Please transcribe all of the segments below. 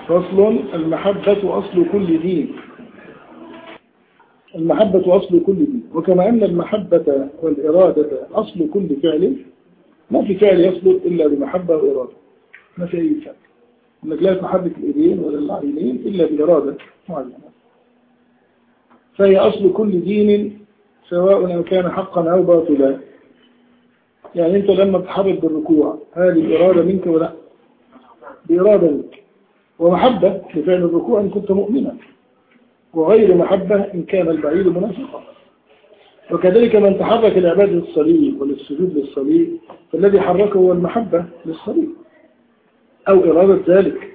فصل المحبة أصل كل دين المحبة أصل كل دين وكما أن المحبة والإرادة أصل كل فعل ما في فعل يصدر إلا بمحبة وإرادة ما في أي فعل أنك لا تحرك الإيدين ولا العينين إلا بإرادة معينة فهي أصل كل دين سواء كان حقا أو باطلا يعني أنت لما تحرك بالركوع هذه إرادة منك ولا بإرادة منك ومحبة لفعل الركوع إن كنت مؤمنا وغير محبة إن كان البعيد منافقا وكذلك من تحرك لعبادة الصليب وللسجود للصليب فالذي حركه هو المحبة للصليب أو إرادة ذلك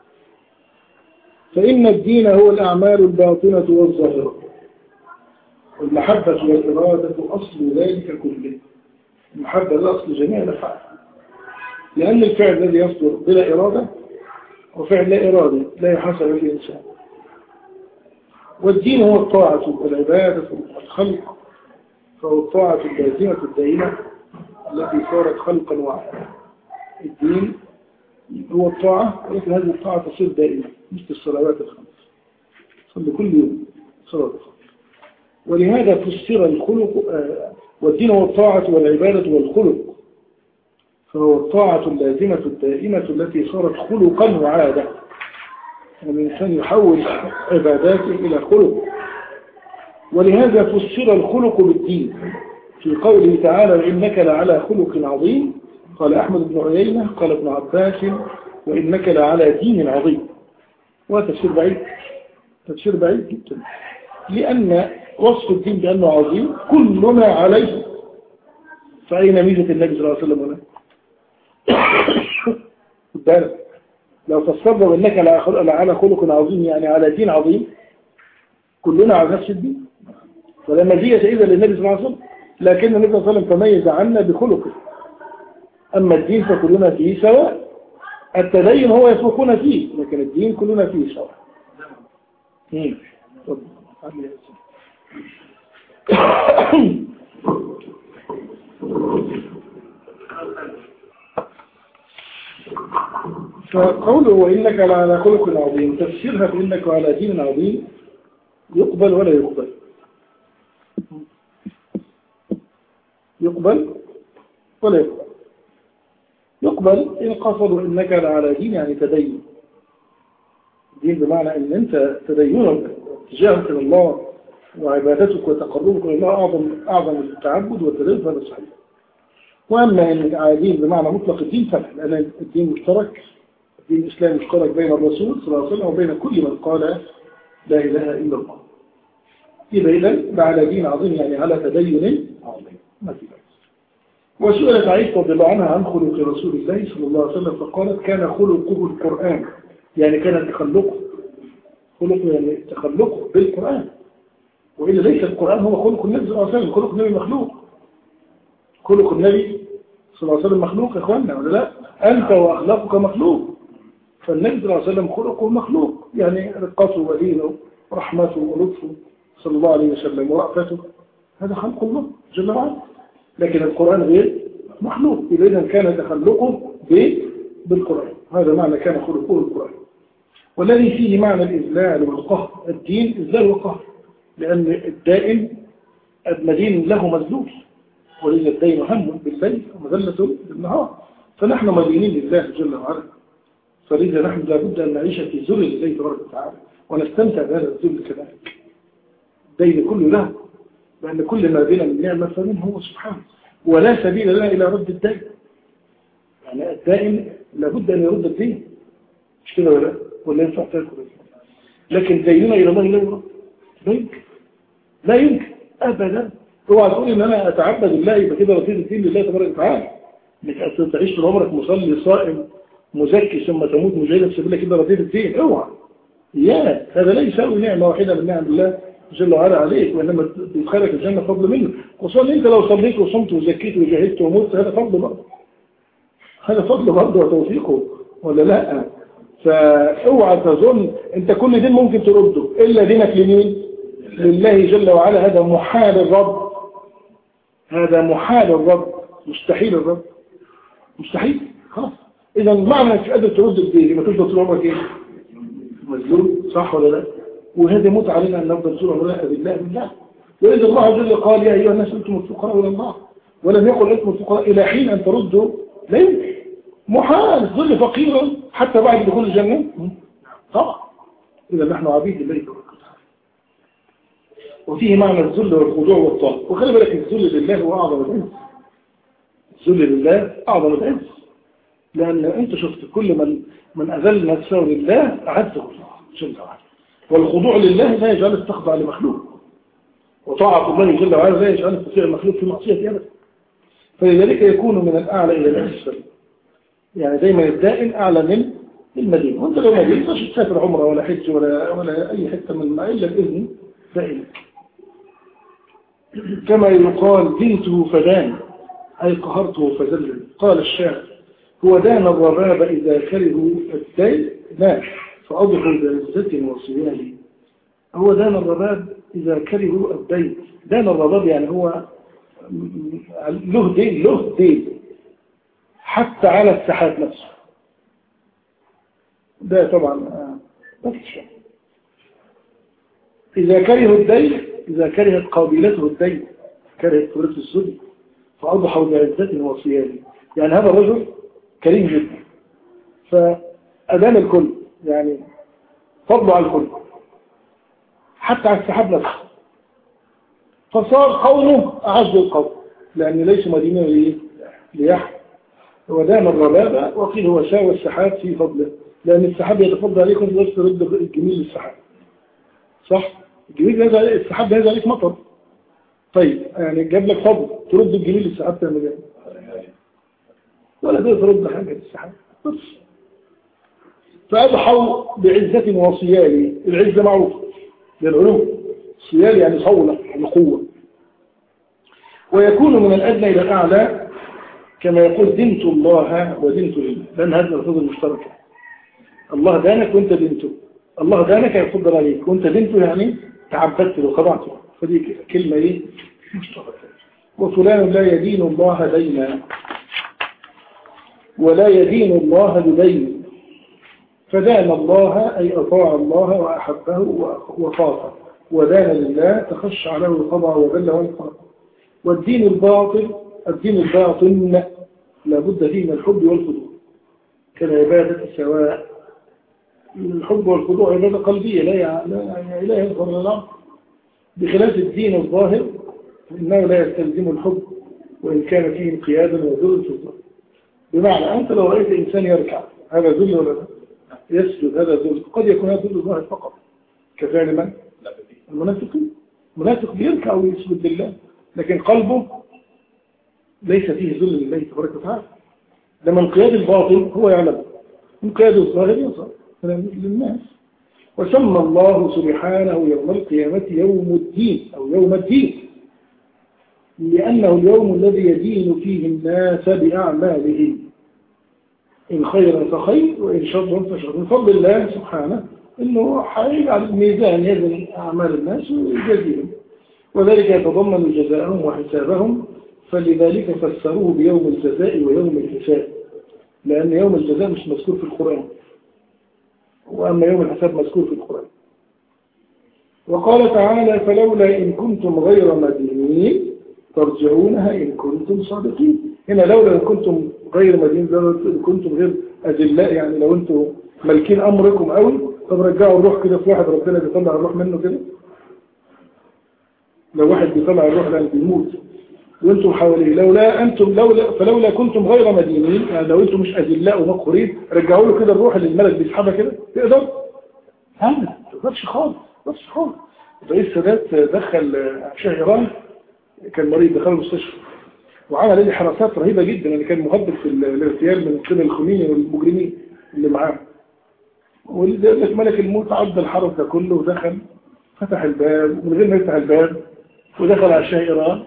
فإن الدين هو الأعمال الباطنة والظاهرة والمحبة والإرادة أصل ذلك كله المحبة ده أصل جميع الأفعال لأن الفعل الذي يصدر بلا إرادة وفعل لا إرادة لا يحاسب الإنسان والدين هو الطاعة والعبادة والخلق فهو الطاعة اللازمة الدائمة التي صارت خلقا واحدا الدين هو الطاعة ولكن هذه الطاعة تصير دائمة مثل الصلوات الخمس صلي كل يوم صلاة الخمس ولهذا فسر الخلق آه، والدين هو الطاعة والعبادة والخلق فهو الطاعة اللازمة الدائمة التي صارت خلقا وعادة يعني الإنسان يحول عباداته إلى خلق ولهذا فسر الخلق بالدين في قوله تعالى وإنك لعلى خلق عظيم قال أحمد بن عيينة قال ابن عباس وإنك لعلى دين عظيم وتفسير بعيد تفسير بعيد جدا لأن وصف الدين بأنه عظيم كلنا عليه فأين ميزة النبي صلى الله عليه وسلم هنا بالك لو فسرنا بأنك على خلق عظيم يعني على دين عظيم كلنا على نفس الدين ولا مزية إذا للنبي صلى الله عليه وسلم لكن النبي صلى الله عليه وسلم تميز عنا بخلقه أما الدين فكلنا فيه سواء التدين هو يسبقون فيه لكن الدين كلنا فيه سواء فقوله وإنك على خلق عظيم تفسيرها بإنك على دين عظيم يقبل ولا يقبل يقبل ولا يقبل يقبل إن قصدوا إنك على دين يعني تدين دين بمعنى أن أنت تدينك اتجاهك إلى الله وعبادتك وتقربك إلى الله أعظم, أعظم التعبد والتدين فهذا صحيح وأما إن على دين بمعنى مطلق الدين فلا لأن الدين مشترك الدين الإسلامي مشترك بين الرسول صلى الله عليه وسلم وبين كل من قال لا إله إلا الله إذا إذا على دين عظيم يعني على تدين عظيم ما في بأس وسئلت عائشة رضي الله عنها عن خلق رسول الله صلى الله عليه وسلم فقالت كان خلقه القرآن يعني كان تخلقه خلقه يعني تخلقه بالقرآن وإلا ليس القرآن هو خلق النبي صلى الله عليه وسلم خلق النبي مخلوق خلق النبي صلى الله عليه وسلم مخلوق يا إخواننا ولا لا أنت وأخلاقك مخلوق فالنبي صلى الله عليه وسلم خلقه مخلوق يعني رقته ودينه ورحمته ولطفه صلى الله عليه وسلم ورأفته هذا خلق الله جل وعلا لكن القرآن غير مخلوق إذا كان تخلقه بالقرآن هذا معنى كان خلقه القرآن والذي فيه معنى الإذلال والقهر الدين إذلال وقهر لأن الدائم المدين له مذلول ولذا الدين هم بالليل ومذلة بالنهار فنحن مدينين لله جل وعلا فلذا نحن لابد أن نعيش في ذل الله تبارك وتعالى ونستمتع بهذا الذل كذلك الدين كله له لأن كل ما بنا من نعمة فمنه هو سبحانه ولا سبيل لنا إلى رد الدين يعني الدائم لابد أن يرد الدين مش كده ولا ولا ينفع تاكل لكن ديننا إلى الله لا يرد لا يمكن لا يمكن أبدا اوعى تقول ان انا اتعبد الله يبقى كده رصيد الدين لله تبارك وتعالى انك تعيش طول عمرك مصلي صائم مزكي ثم تموت مجاهدا في سبيل كده رصيد الدين اوعى يا هذا لا يساوي نعمه واحده من نعم الله جل وعلا عليك وإنما تدخلك الجنة فضل منه خصوصا أنت لو صليت وصمت وزكيت وجاهدت ومت هذا فضل برضه هذا فضل برضه وتوفيقه ولا لا فاوعى تظن انت كل دين ممكن ترده الا دينك لمين لله جل وعلا هذا محال الرب هذا محال الرب مستحيل الرب مستحيل خلاص اذا معنى مش قادر ترد الدين ما تفضل طول عمرك ايه مذلول صح ولا لا وهذا موت علينا أن نفضل سورة ملاحة بالله بالله وإذا الله عز وجل قال يا أيها الناس أنتم الفقراء إلى الله ولم يقل أنتم الفقراء إلى حين أن تردوا لا يمكن محال ظل فقيرا حتى بعد دخول الجنة طبعا إذا نحن عبيد الله وفيه معنى الذل والخضوع والطاعة وخلي بالك الذل لله هو أعظم العز الذل لله أعظم العز لأن أنت شفت كل من من أذل نفسه لله أعزه الله جل وعلا والخضوع لله لا يجعل تخضع لمخلوق وطاعة الله جل وعلا لا يجعل تطيع المخلوق في معصية أبدا فلذلك يكون من الأعلى إلى الأسفل يعني دايما الدائم أعلى من المدينة وانت لو مدينة مش تسافر عمره ولا حج ولا, ولا أي حتة من الماء إلا بإذن فإلك كما يقال بنته فدان أي قهرته فذلل قال الشاعر هو دان الرباب إذا كرهوا الدين مات فأضحوا بعزة وصيال هو دان الرباب إذا كرهوا الدين دان الرباب يعني هو له دين له دين حتى على السحاب نفسه ده طبعا آه، إذا كرهوا الدين إذا كرهت قابلته الدين كرهت فرصة السجن فأضحوا بعزة وصيال يعني هذا الرجل كريم جدا فأدام الكل يعني فضل على الكل حتى على السحاب نفسه فصار قومه أعز القوم لأن ليس مدينة ليحيى ودام الربابة وقيل هو ساوى السحاب في فضله لأن السحاب يتفضل عليكم بس ترد الجميل للسحاب صح؟ الجميل هذا السحاب هذا عليك مطر طيب يعني جاب لك فضل ترد الجميل للسحاب تعمل ايه؟ ولا ده ترد حاجة للسحاب بس فأضحوا بعزة وصيال العزة معروفة للعلوم صيال يعني صولة يعني قوة ويكون من الأدنى إلى الأعلى كما يقول دنت الله ودنت لله لأن هذه الألفاظ المشتركة الله دانك وانت دنته الله دانك يفضل عليك وانت دنته يعني تعبدت له خضعت له فدي كلمة ايه مشتركة وفلان لا يدين الله دينا ولا يدين الله بدين فدان الله أي أطاع الله وأحبه وخافه ودان لله تخشع له الخضع وذل والخاف والدين الباطل الدين الباطن لابد فيه من الحب والخضوع كالعبادة سواء الحب والخضوع عبادة قلبية لا لا إله إلا الله بخلاف الدين الظاهر فإنه لا يستلزم الحب وإن كان فيه انقيادا وذل في الظاهر بمعنى أنت لو رأيت إنسان يركع هذا ذل ولا لا يسجد هذا ذل قد يكون هذا ذل ظاهر فقط كفعل من؟ المنافقين المنافق بيركع ويسجد لله لكن قلبه ليس فيه ذل لله تبارك وتعالى لما انقياد الباطل هو يعلم انقياد الظاهر يظهر للناس وسمى الله سبحانه يوم القيامة يوم الدين أو يوم الدين لأنه اليوم الذي يدين فيه الناس بأعمالهم إن خيرا فخير وإن شرا فشر من فضل الله سبحانه إنه حيجعل الميزان يزن أعمال الناس ويجزيهم وذلك يتضمن جزاءهم وحسابهم فلذلك فسروه بيوم الجزاء ويوم الحساب لأن يوم الجزاء مش مذكور في القرآن وأما يوم الحساب مذكور في القرآن وقال تعالى فلولا إن كنتم غير مدينين ترجعونها إن كنتم صادقين هنا لولا إن كنتم غير مدينين لولا إن كنتم غير أجلاء يعني لو أنتم ملكين أمركم قوي طب رجعوا الروح كده في واحد ربنا بيطلع الروح منه كده لو واحد بيطلع الروح لأن بيموت وانتم حواليه لولا انتم لولا فلولا كنتم غير مدينين يعني لو انتم مش اذلاء ومقهورين رجعوا له كده الروح اللي الملك بيسحبها كده تقدر ها ما تقدرش خالص ما تقدرش خالص رئيس السادات دخل شاه ايران كان مريض دخل المستشفى وعمل لي حراسات رهيبه جدا يعني كان مهدد في الاغتيال من قبل الخميني والمجرمين اللي معاه ولذلك ملك الموت عدى الحرس ده كله ودخل فتح الباب من غير ما يفتح الباب ودخل على شاه ايران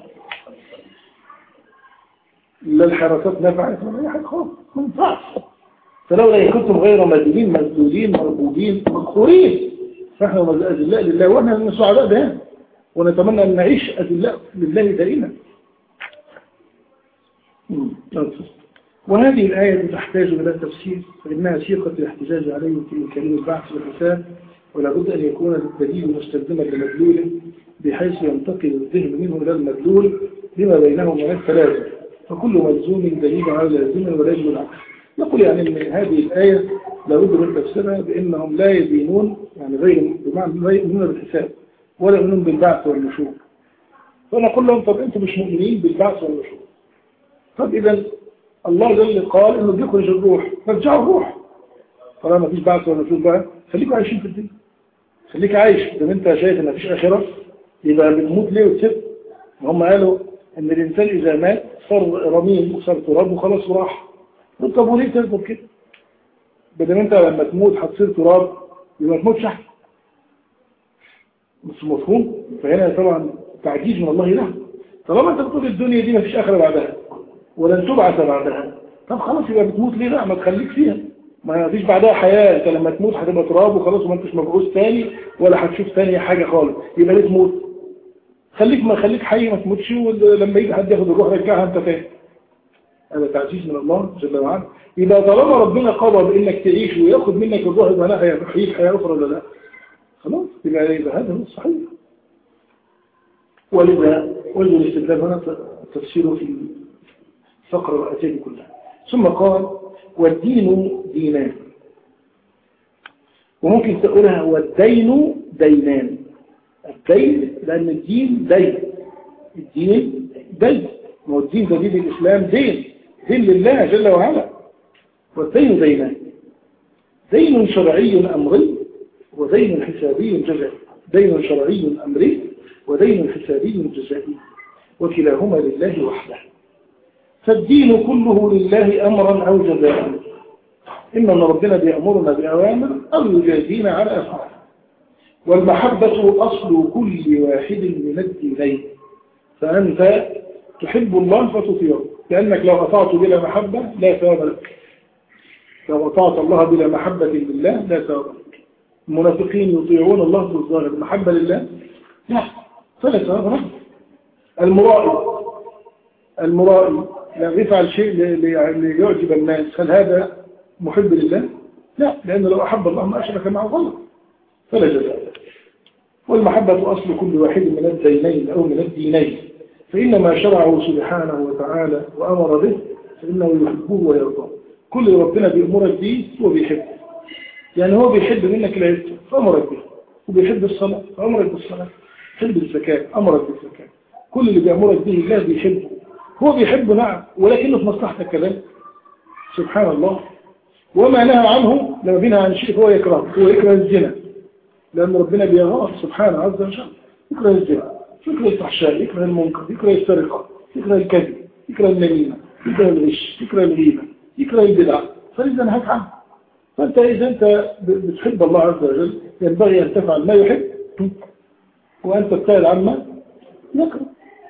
لا الحراسات نفعت ولا اي حاجه خالص ما ينفعش فلولا كنتم غير مدينين مسدودين مربوبين مقهورين فاحنا اذلاء لله واحنا من سعداء به ونتمنى ان نعيش اذلاء لله دائما وهذه الآية تحتاج إلى تفسير فإنها سيقة الاحتجاج عليه في إمكانية البعث والحساب ولا بد أن يكون الدليل مستلزما لمدلوله بحيث ينتقل الذهن منه إلى المدلول بما بينهما من التلازم فكل ملزوم دليل على لازم ولا يجب العكس نقول يعني من هذه الآية لابد من تفسيرها بأنهم لا يدينون يعني غير بمعنى لا يؤمنون بالحساب ولا يؤمنون بالبعث والنشور فنقول لهم طب أنتم مش مؤمنين بالبعث والنشور طب إذا الله جل قال إنه بيخرج الروح فرجعوا الروح طالما مفيش بعث والنشور بقى خليكوا عايشين في الدنيا خليك عايش لما انت شايف ان مفيش آخرة يبقى بتموت ليه وتسيب هم قالوا ان الإنسان إذا مات صار رميم وصار تراب وخلاص وراح طب وليه تفضل كده بدل انت لما تموت هتصير تراب يبقى ما تموتش احسن مش مفهوم فهنا طبعا تعجيز من الله له طالما انت بتقول الدنيا دي ما فيش اخره بعدها ولن تبعث بعدها طب خلاص يبقى بتموت ليه لا ما تخليك فيها ما فيش بعدها حياة انت لما تموت هتبقى تراب وخلاص وما انتش مبعوث تاني ولا هتشوف تاني حاجة خالص يبقى ليه تموت خليك ما خليك حي ما تموتش ولما يجي حد ياخد الروح رجعها انت تاني هذا تعزيز من الله جل وعلا إذا طالما ربنا قضى بإنك تعيش ويأخذ منك الروح يبقى لا هيحييك حياة أخرى ولا لا خلاص يبقى هذا هو الصحيح ولذا وجه الاستدلال هنا تفسيره في فقر الآتين كلها ثم قال والدين دينان وممكن تقولها والدين دينان الدين لأن الدين دين الدين دين ما هو الدين ده دين الإسلام دين دين لله جل وعلا والدين دينان دين شرعي أمري ودين حسابي جزائي دين شرعي أمري ودين حسابي جزائي وكلاهما لله وحده فالدين كله لله أمرا أو جزاء إما أن ربنا بيأمرنا بأوامر أو يجازينا على أفعال والمحبة أصل كل واحد من الدينين فأنت تحب الله فتطيعه لأنك لو أطعت بلا محبة لا ثواب لك لو أطعت الله بلا محبة لله لا ثواب لك المنافقين يطيعون الله بالظاهر محبة لله لا فلا ثواب لك المرائي المرائي يعني يفعل شيء ليعجب الناس هل هذا محب لله لا لأنه لو أحب الله ما أشرك معه الله فلا جزاء والمحبة أصل كل واحد من الدينين أو من الدينين فإنما شرعه سبحانه وتعالى وأمر به فإنه يحبه ويرضاه كل ربنا بيأمرك به هو بيحبه يعني هو بيحب منك العبد فأمرك به وبيحب الصلاة فأمرك بالصلاة يحب الزكاة أمرك بالزكاة كل اللي بيأمرك به الله بيحبه هو بيحبه نعم ولكنه في مصلحتك كذلك سبحان الله وما نهى عنه لما بينهى عن شيء هو يكره هو يكره الزنا لأن ربنا بيغار سبحانه عز وجل يكره الزنا يكره الفحشاء يكره المنكر يكره السرقة يكره الكذب يكره النميمة يكره الغش يكره الغيبة يكره البدع فلذا نهاك عنه فأنت إذا أنت بتحب الله عز وجل ينبغي أن تفعل ما يحب وأن تبتعد عما يكره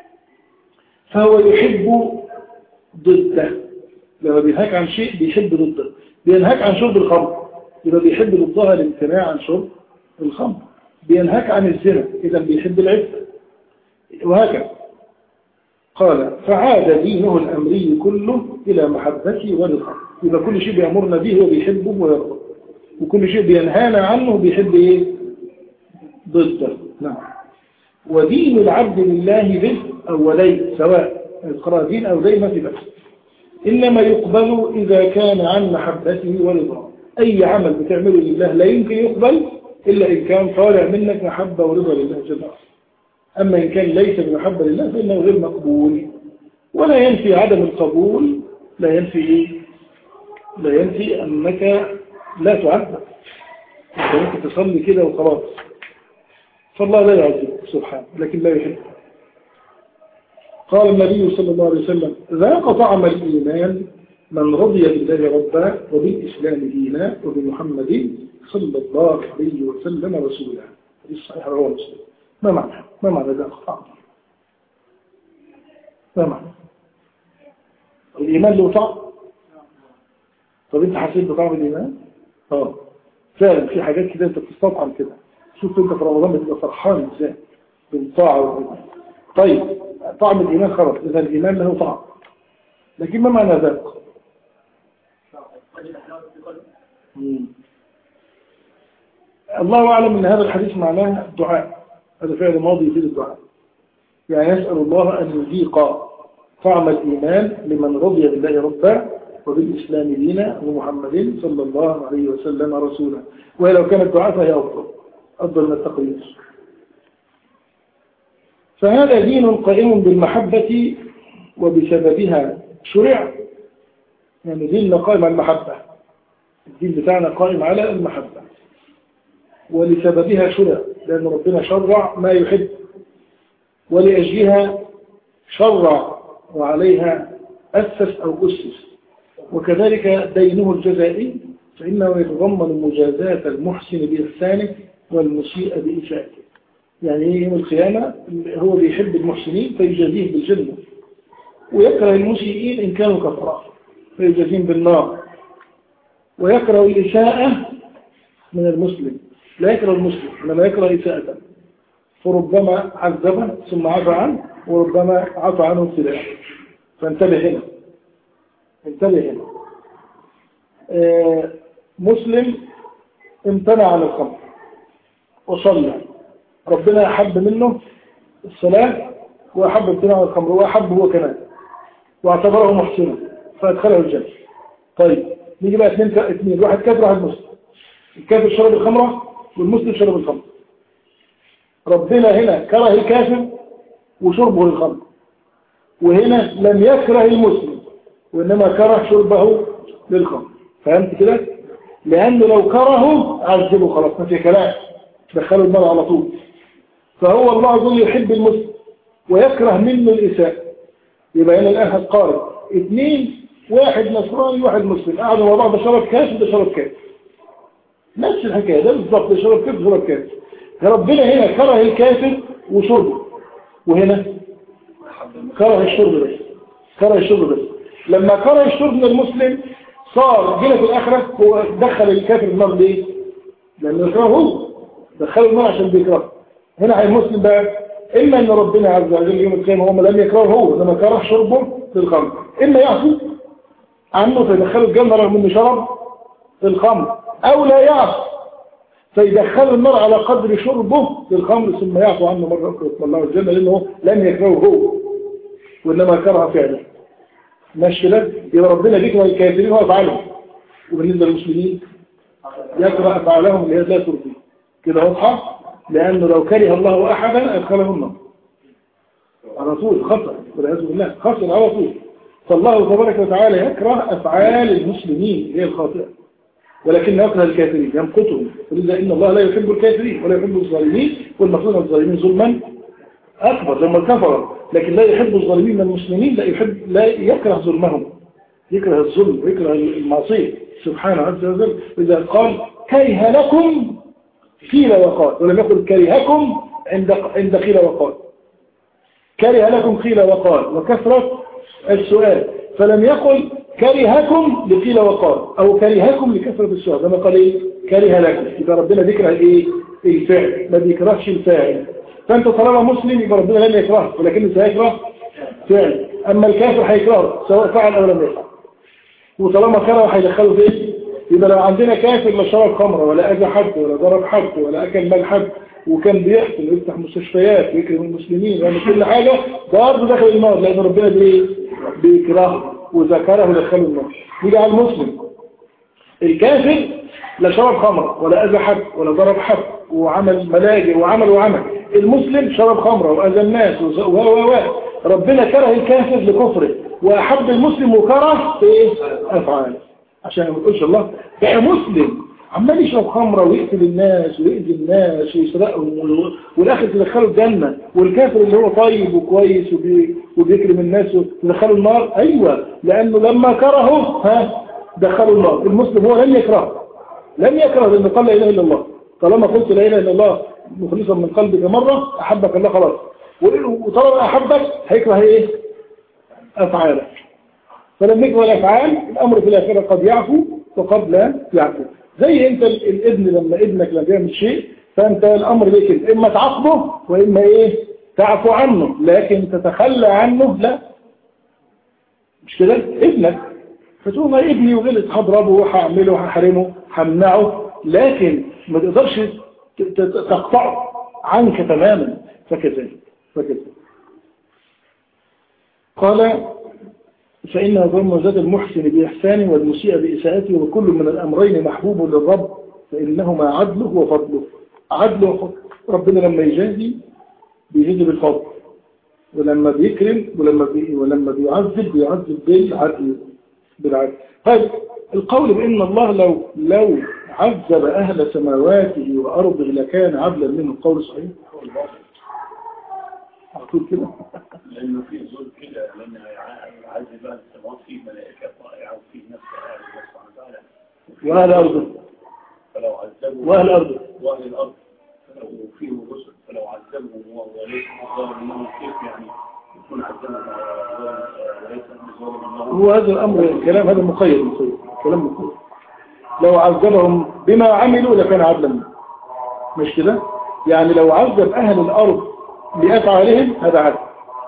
فهو يحب ضده لما بينهاك عن شيء بيحب ضده بينهاك عن شرب الخمر يبقى بيحب ضدها الامتناع عن شرب الخمر بينهاك عن الزنا إذا بيحب العفة وهكذا قال فعاد دينه الأمري كله إلى محبته ورضاه يبقى كل شيء بيأمرنا به وبيحبه ويرضى وكل شيء بينهانا عنه بيحب إيه ضده نعم ودين العبد لله به أو ولي سواء القراء دين أو زي ما في بس إنما يقبل إذا كان عن محبته ورضاه أي عمل بتعمله لله لا يمكن يقبل إلا إن كان طالع منك محبة ورضا لله جل وعلا أما إن كان ليس بمحبة لله فإنه غير مقبول ولا ينفي عدم القبول لا ينفي إيه؟ لا ينفي أنك لا تعذب أنت ممكن تصلي كده وخلاص فالله لا يعذب سبحانه لكن لا يحب قال النبي صلى الله عليه وسلم ذاق طعم الإيمان من رضي بالله ربا وبالإسلام دينا وبمحمد صلى الله عليه وسلم رسولا هذه الصحيح رواه مسلم ما معنى ما معنى ذاق طعم ما معنى الإيمان له طعم طب انت حسيت بطعم الإيمان اه فعلا في حاجات كده انت بتستطعم كده شوف انت في رمضان بتبقى فرحان ازاي بالطاعة والإيمان طيب طعم الإيمان خلاص إذا الإيمان له طعم لكن ما معنى ذاق الله أعلم أن هذا الحديث معناه الدعاء هذا فعل ماضي يفيد الدعاء يعني يسأل الله أن يذيق طعم الإيمان لمن رضي بالله ربا وبالإسلام دينا ومحمد صلى الله عليه وسلم رسولا ولو كان الدعاء فهي أفضل أفضل من التقليد فهذا دين قائم بالمحبة وبسببها شرع يعني دين قائم على المحبة الدين بتاعنا قائم على المحبة ولسببها شرع لأن ربنا شرع ما يحب ولأجلها شرع وعليها أسس أو أسس وكذلك دينه الجزائي فإنه يتضمن مجازاة المحسن بإحسانه والمسيء بإساءته يعني يوم القيامة هو بيحب المحسنين فيجازيه بالجنة ويكره المسيئين إن كانوا كفراء فيجازيهم بالنار ويكره الإساءة من المسلم لا يكره المسلم إنما يكره إساءة فربما عذبه ثم عفى عنه وربما عفى عنه ابتداء فانتبه هنا انتبه هنا آه، مسلم امتنع عن الخمر وصلى ربنا أحب منه الصلاة وأحب امتناع عن الخمر وأحب هو كمان واعتبره محسنا فأدخله الجنة طيب نيجي بقى اثنين اثنين واحد كافر واحد مسلم الكافر شرب الخمرة والمسلم شرب الخمر ربنا هنا كره الكافر وشربه للخمر وهنا لم يكره المسلم وإنما كره شربه للخمر فهمت كده؟ لأنه لو كرهه عذبه خلاص ما في كلام دخلوا النار على طول فهو الله عز وجل يحب المسلم ويكره منه الإساءة يبقى هنا الآن هتقارن اثنين واحد نصراني وواحد مسلم قعدوا مع بعض شرب كاس وده شرب كاس نفس الحكاية ده بالظبط ده شرب كاس وشرب كاس ربنا هنا كره الكافر وشربه وهنا كره الشرب بس كره الشرب بس لما كره الشرب من المسلم صار جينا في الآخرة هو دخل الكافر النار ليه؟ لأنه يكرهه هو دخله النار عشان بيكره هنا المسلم بقى إما أن ربنا عز وجل يوم القيامة هم لم يكرهه هو لما كره شربه في الخمر إما يعصي عنه فيدخله الجنة رغم أنه شرب في الخمر أو لا يعصي فيدخل النار على قدر شربه في الخمر ثم يعفو عنه مرة أخرى الله الجنة لأنه لم يكرهه هو وإنما كره فعله ماشي كده يبقى ربنا بيكره الكافرين وأفعالهم وبالنسبة للمسلمين يكره أفعالهم اللي هي لا ترضي كده واضحة لأنه لو كره الله أحدا أدخله النار على طول خطر والعياذ بالله خطر على طول فالله تبارك وتعالى يكره أفعال المسلمين هي الخاطئة ولكن يكره الكافرين يمقتهم ولذا إن الله لا يحب الكافرين ولا يحب الظالمين والمفروض الظالمين ظلما أكبر لما كفر لكن لا يحب الظالمين من المسلمين لا يحب لا يكره ظلمهم يكره الظلم ويكره المعصية سبحانه عز وجل إذا قال كره لكم قيل وقال ولم يقل كرهكم عند عند قيل وقال كره لكم قيل وقال وكثرة السؤال فلم يقل كرهكم لقيل وقال أو كرهكم لكثرة السؤال لما قال إيه كره لكم إذا ربنا ذكر إيه الفعل ما بيكرهش الفاعل فأنت طالما مسلم يبقى ربنا لن يكره ولكنه سيكره فعل أما الكافر هيكره سواء فعل أو لم يفعل وطالما كره هيدخله في إيه يبقى لو عندنا كافر لا شرب خمره ولا أذى حد ولا ضرب حد ولا أكل مال حد وكان بيحصل ويفتح مستشفيات ويكرم المسلمين ويعمل كل حاجة برضه داخل النار لأن ربنا بيه بيكرهه وذكره ودخله النار نيجي على المسلم الكافر لا شرب خمره ولا أذى حد ولا ضرب حد وعمل ملاجئ وعمل وعمل المسلم شرب خمره وأذى الناس و و و ربنا كره الكافر لكفره وأحب المسلم وكره في أفعاله عشان ما تقولش الله بقى مسلم عمال يشرب خمره ويقتل الناس ويأذي الناس ويسرقهم والاخر تدخله الجنة والكافر اللي هو طيب وكويس وبي وبيكرم الناس تدخله النار ايوه لانه لما كرهه ها دخلوا النار المسلم هو لم يكره لم يكره لانه قال لا اله الا الله طالما قلت لا اله الا الله مخلصا من قلبك مرة احبك الله خلاص وطالما احبك هيكره ايه افعالك فلما يكره الافعال الامر في الاخره قد يعفو وقد لا يعفو زي انت الابن لما ابنك لما بيعمل شيء فانت الامر ليه كده اما تعاقبه واما ايه تعفو عنه لكن تتخلى عنه لا مش كده ابنك فتقول ما ابني وغلط هضربه وهعمله وهحرمه همنعه لكن ما تقدرش تقطعه عنك تماما فكذلك فكذلك قال فإن ظن زاد المحسن بإحسانه والمسيء بإساءته وكل من الأمرين محبوب للرب فإنهما عدله وفضله عدله وفضله ربنا لما يجازي بيجازي بالفضل ولما بيكرم ولما بي ولما بيعذب بيعذب بالعدل بالعدل طيب القول بأن الله لو لو عذب أهل سماواته وأرضه لكان عدلا منه القول صحيح أقول كده لأنه في زول كده لأنه يعذب أهل السماوات فيه ملائكة طائعة وفيه نفس أهل الله سبحانه وتعالى وأهل أرضه فلو عذبوا وأهل أرضه وأهل الأرض فلو فيهم رسل فلو عذبهم وليس ظالم منهم كيف يعني يكون عذبهم وليس ظالم منهم هو هذا الأمر الكلام هذا مقيد مقيد كلام مقيد لو عذبهم بما عملوا لكان عدلا منه. مش كده يعني لو عذب أهل الأرض بأفعالهم هذا عدل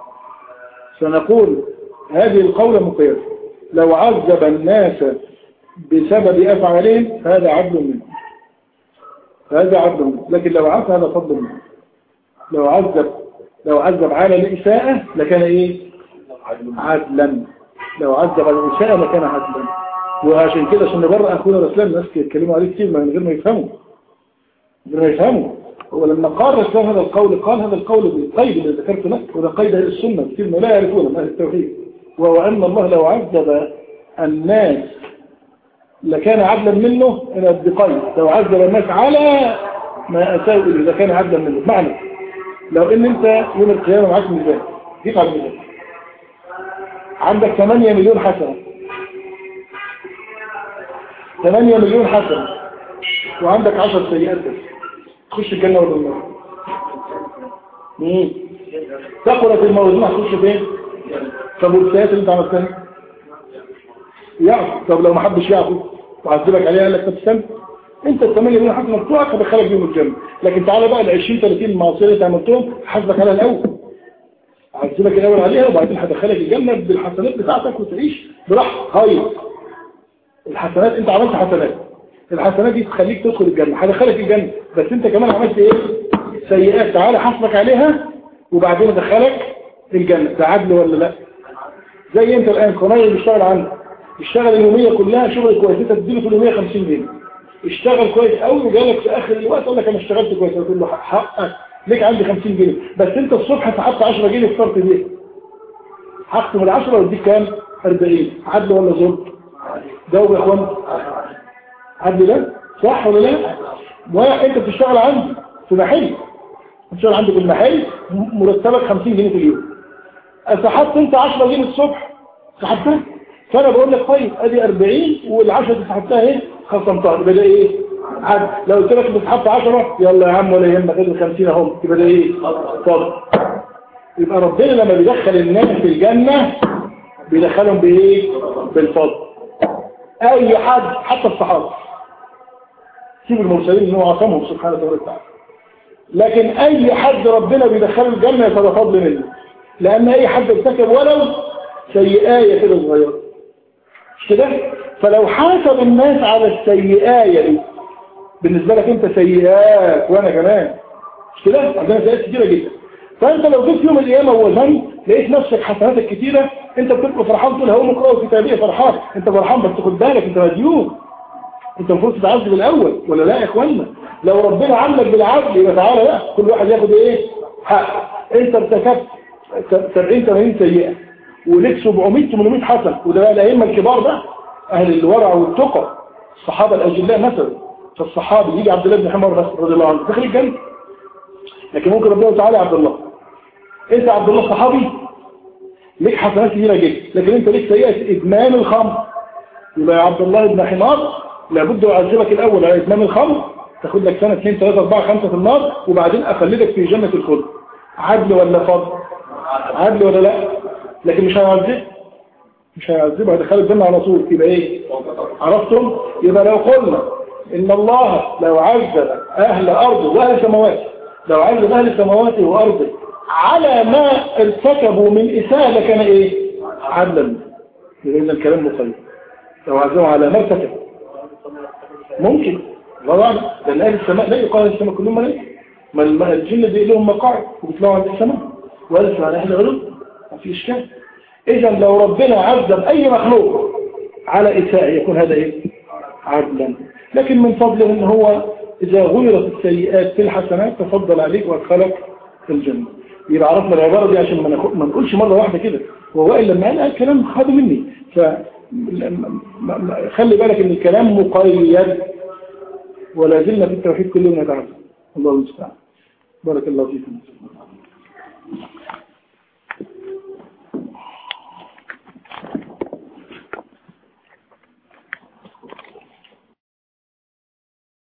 سنقول هذه القولة مقيدة لو عذب الناس بسبب أفعالهم هذا عدل منه هذا عدل منه لكن لو عذب هذا فضل منه لو عذب لو عذب على الإساءة لكان إيه عدلا لو عذب على الإساءة لكان عدلا وعشان كده عشان نبرأ أخونا رسلان الناس يتكلموا عليه كتير من غير ما يفهموا من غير ما يفهموا هو لما قال رسلان هذا القول قال هذا القول بالقيد اللي ذكرت لك وده قيد أهل السنة كتير ما لا يعرفون من أهل التوحيد وهو أن الله لو عذب الناس لكان عدلا منه إلى بقيد لو عذب الناس على ما أساءوا إليه لكان عدلا منه معنى لو إن أنت يوم القيامة معاك ميزان دي على الميزان عندك 8 مليون حسنة 8 مليون حسنة وعندك 10 سيئات بس تخش الجنة ولا النار مين ثقلت الموازين هتخش فين طب والسيئات اللي انت عملتها يعرف طب لو ما حدش يعرف وعذبك عليها قال لك طب استنى انت ال 8 مليون حسنه بتوعك هدخلك بيهم الجنه لكن تعالى بقى ال 20 30 معصيه اللي انت عملتهم حاسبك عليها الاول هعذبك الاول عليها وبعدين هدخلك الجنه بالحسنات بتاعتك وتعيش براحتك هاي الحسنات انت عملت حسنات الحسنات دي تخليك تدخل الجنه هدخلك الجنه بس انت كمان عملت ايه سيئات تعالى حاسبك عليها وبعدين ادخلك الجنه ده عدل ولا لا زي انت الان قنايه بيشتغل عندك اشتغل اليومية كلها شغل كويس انت تديله في اليومية 50 جنيه اشتغل كويس قوي وجالك في اخر الوقت قال لك انا اشتغلت كويس قلت له حقك ليك عندي 50 جنيه بس انت الصبح سحبت 10 جنيه فطرت بيه هقسم ال 10 واديك كام 40 عدل ولا ظلم جاوب يا اخوان عدل ده صح ولا لا واحد انت بتشتغل عندي في محل بتشتغل عندي في المحل مرتبك 50 جنيه في اليوم سحبت انت 10 جنيه الصبح سحبتها فانا بقول لك طيب ادي 40 والعشرة اللي سحبتها ايه خصمتها يبقى ده ايه عد لو قلت لك انت سحبت 10 يلا يا عم ولا يهمك ادي 50 اهو يبقى ده ايه فضل يبقى ربنا لما بيدخل الناس في الجنة بيدخلهم بايه بالفضل اي حد حتى الصحابه سيب المرسلين ان هو عصمهم سبحانه وتعالى لكن اي حد ربنا بيدخله الجنة فده فضل منه لان اي حد ارتكب ولو سيئاية كده صغيرة مش كده فلو حاسب الناس على السيئاية دي بالنسبة لك انت سيئات وانا كمان مش كده عندنا سيئات كتيرة جدا فانت لو جيت يوم القيامة ووزنت لقيت نفسك حسناتك كتيرة انت بتبقى فرحان تقول هو مقرأ كتابية فرحان انت فرحان بس خد بالك انت مديون انت المفروض تتعذب الاول ولا لا يا اخوانا لو ربنا عاملك بالعدل يبقى تعالى بقى كل واحد ياخد ايه حق انت ارتكبت 70 80 سيئة وليك 700 800 حسن وده بقى الائمه الكبار بقى اهل الورع والتقى الصحابه الاجلاء مثلا فالصحابي يجي عبد الله بن حمار بس رضي الله عنه دخل الجنه لكن ممكن ربنا تعالى عبد الله انت عبد الله صحابي ليك حسنات كثيره جدا لكن انت ليك سيئه ادمان الخمر يبقى يا عبد الله بن حمار لابد يعذبك الاول على ادمان الخمر تاخد لك سنه 2 3 4 5 في النار وبعدين اخلدك في جنه الخلد عدل ولا فضل عدل ولا لا لكن مش هيعذب مش هيعذبه هيدخله الجنة على طول يبقى ايه عرفتم يبقى لو قلنا ان الله لو عذب اهل ارضه واهل سماواته لو عذب اهل سماواته وارضه على ما ارتكبوا من اساءة لكان ايه عدلا لان الكلام مقيد لو عزموا على مرتفع ممكن الله أعلم لأن أهل السماء لا يقال السماء كلهم ملائكة ما الم- الجن دي لهم مقاعد وبيطلعوا عند السماء وهذا السماء أهل علو ما في إشكال إذا لو ربنا عذب أي مخلوق على إساءة يكون هذا إيه؟ عدلا لكن من فضله إن هو إذا غيرت السيئات في الحسنات تفضل عليك وادخلك في الجنة يبقى عرفنا العبارة دي عشان ما ناخد- ما نقولش مرة واحدة كده وهو إلا لما قال الكلام خده مني ف م- م- خلي بالك ان الكلام مقيد ولا زلنا في التوحيد كلنا نتعرف الله المستعان بارك الله فيكم